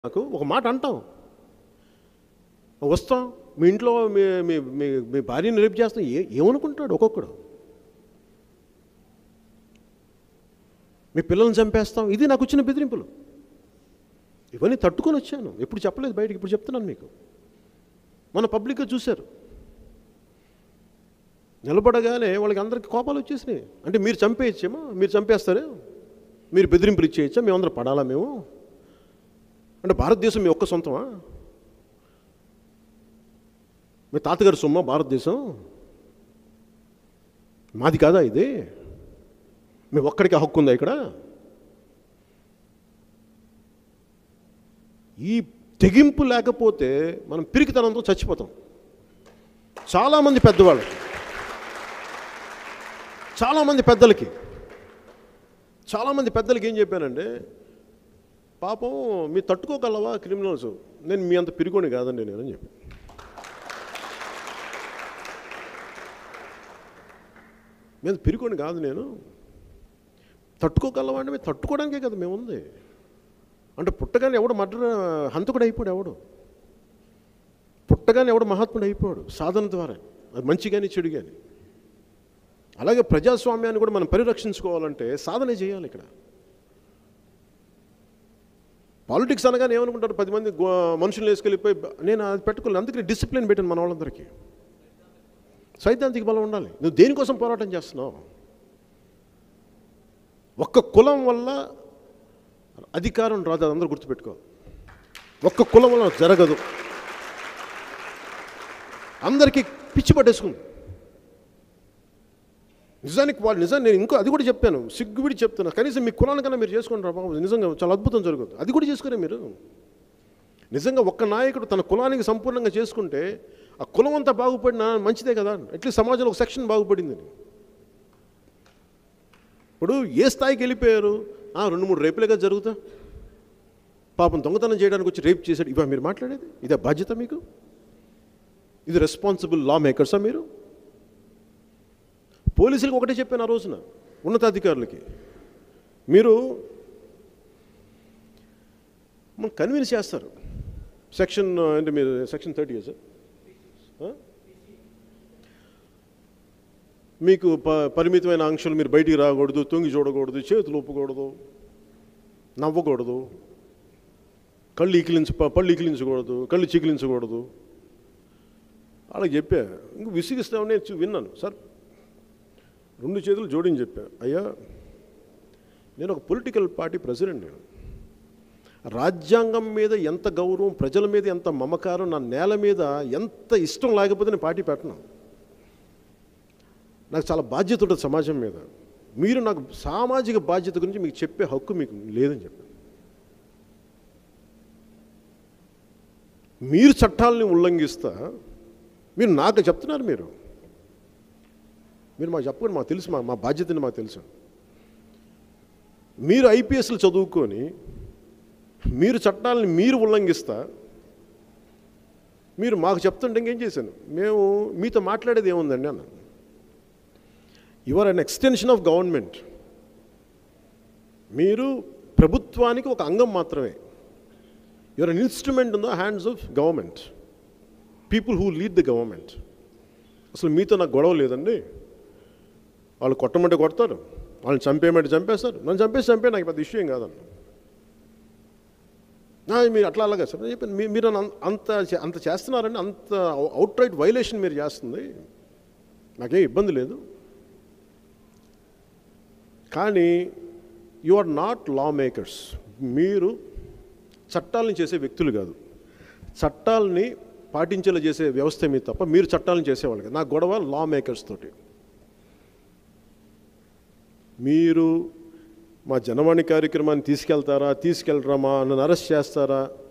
నాకు ఒక మాట అంటాం వస్తాం మీ ఇంట్లో మీ మీ మీ మీ భార్యని రేపు చేస్తాం ఏ ఏమనుకుంటాడు ఒక్కొక్కడు మీ పిల్లల్ని చంపేస్తాం ఇది నాకు వచ్చిన బెదిరింపులు ఇవన్నీ తట్టుకొని వచ్చాను ఎప్పుడు చెప్పలేదు బయటికి ఇప్పుడు చెప్తున్నాను మీకు మన పబ్లిక్గా చూశారు నిలబడగానే వాళ్ళకి అందరికి కోపాలు వచ్చేసినాయి అంటే మీరు చంపేయచ్చేమో మీరు చంపేస్తారే మీరు బెదిరింపులు ఇచ్చేయచ్చా మేమందరం పడాలా మేము అంటే భారతదేశం మీ ఒక్క సొంతమా మీ తాతగారి సొమ్మ భారతదేశం మాది కాదా ఇది మీ ఒక్కడికి హక్కు ఉందా ఇక్కడ ఈ తెగింపు లేకపోతే మనం పిరికితనంతో చచ్చిపోతాం చాలామంది పెద్దవాళ్ళు చాలామంది పెద్దలకి చాలామంది పెద్దలకి ఏం చెప్పానంటే పాపం మీరు తట్టుకోగలవా క్రిమినల్స్ నేను మీ అంత పిరికోని కాదండి నేను అని చెప్పి మీ అంత పిరికోని కాదు నేను తట్టుకోగలవా అంటే మేము తట్టుకోవడానికే కదా మేము ఉంది అంటే పుట్టగానే ఎవడు మర్డర్ హంతకుడు అయిపోయాడు ఎవడు పుట్టగానే ఎవడు మహాత్ముడు అయిపోయాడు సాధన ద్వారా అది మంచి కానీ చెడు కానీ అలాగే ప్రజాస్వామ్యాన్ని కూడా మనం పరిరక్షించుకోవాలంటే సాధన చేయాలి ఇక్కడ పాలిటిక్స్ అనగానే ఏమనుకుంటారు పది మంది గో- మనుషులు వేసుకెళ్ళిపోయి బ- నేను అది పెట్టుకోలేదు అందుకని డిసిప్లిన్ పెట్టాను మన వాళ్ళందరికీ సైద్ధాంతిక బలం ఉండాలి నువ్వు దేనికోసం పోరాటం చేస్తున్నావు ఒక్క కులం వల్ల అధికారం రాదు అది అందరూ గుర్తుపెట్టుకో ఒక్క కులం వల్ల జరగదు అందరికీ పిచ్చి పట్టేసుకుంది నిజానికి వాళ్ళు నిజాన్ని నేను ఇంకో అది కూడా చెప్పాను సిగ్గువిడి చెప్తున్నా కనీసం మీ కులానికన్నా మీరు చేసుకోండి రా బాబు నిజంగా చాలా అద్భుతం జరుగుతుంది అది కూడా చేసుకునే మీరు నిజంగా ఒక్క నాయకుడు తన కులానికి సంపూర్ణంగా చేసుకుంటే ఆ కులం అంతా బాగుపడినా మంచిదే కదా అట్లీస్ట్ సమాజంలో ఒక సెక్షన్ బాగుపడింది ఇప్పుడు ఏ స్థాయికి వెళ్ళిపోయారు ఆ, రెండు మూడు రేపులేగా జరుగుతా పాపం దొంగతనం చేయడానికి వచ్చి రేప్ చేశాడు ఇవా మీరు మాట్లాడేది ఇదే బాధ్యత మీకు ఇది రెస్పాన్సిబుల్ లా మేకర్సా మీరు పోలీసులకు ఒకటే చెప్పాను ఆ రోజున ఉన్నతాధికారులకి మీరు మనం కన్విన్స్ చేస్తారు సెక్షన్ అంటే మీరు సెక్షన్ థర్టీ ఇయర్స్ మీకు ప పరిమితమైన ఆంక్షలు మీరు బయటికి రాకూడదు తొంగి చూడకూడదు చేతులు ఒప్పకూడదు నవ్వకూడదు కళ్ళు ఈకిలించ ప- పళ్ళు ఈకిలించకూడదు కళ్ళు చీకిలించకూడదు అలా చెప్పా ఇంక విసిగిస్తామని నేను చూ- విన్నాను సార్ రెండు చేతులు జోడించి చెప్పా అయ్యా నేను ఒక పొలిటికల్ పార్టీ ప్రెసిడెంట్ నేను రాజ్యాంగం మీద ఎంత గౌరవం ప్రజల మీద ఎంత మమకారం నా నేల మీద ఎంత ఇష్టం లేకపోతే నేను పార్టీ పెట్టను నాకు చాలా బాధ్యత ఉంటుంది సమాజం మీద మీరు నాకు సామాజిక బాధ్యత గురించి మీకు చెప్పే హక్కు మీకు లేదని చెప్పాను మీరు చట్టాలని ఉల్లంఘిస్తా మీరు నాకు చెప్తున్నారు మీరు మీరు మాకు చెప్పండి మాకు తెలుసు మా మా బాధ్యతని మాకు తెలుసు మీరు ఐపీఎస్లు చదువుకొని మీరు చట్టాలని మీరు ఉల్లంఘిస్తా మీరు మాకు చెప్తుంటే ఇంకేం చేశాను మేము మీతో మాట్లాడేది ఏముందండి అన్నాను you are an extension of government మీరు ప్రభుత్వానికి ఒక అంగం మాత్రమే your an instrument in the hands of government people who lead the government అసలు మీతో నాకు గొడవ లేదండి వాళ్ళు కొట్టమంటే కొడతారు వాళ్ళని చంపేయమంటే చంపేస్తారు నన్ను చంపేసి చంపే నాకు పెద్ద ఇష్యూ ఏం కాదన్న నా, మీరు అట్లా అలాగా సార్ నేను చెప్పాను మీ- మీరు నన్ను అంత చే- అంత చేస్తున్నారండి అంత అవుట్ రైట్ వైలేషన్ మీరు చేస్తుంది నాకేం ఇబ్బంది లేదు కానీ you are not law makers మీరు చట్టాలను చేసే వ్యక్తులు కాదు చట్టాలని పాటించేలా చేసే వ్యవస్థ మీద తప్ప మీరు చట్టాలను చేసేవాళ్ళు కాదు నా గొడవ లా మేకర్స్ తోటి మీరు మా జనవాణి కార్యక్రమాన్ని తీసుకెళ్తారా తీసుకెళ్ళరామా నన్ను అరెస్ట్ చేస్తారా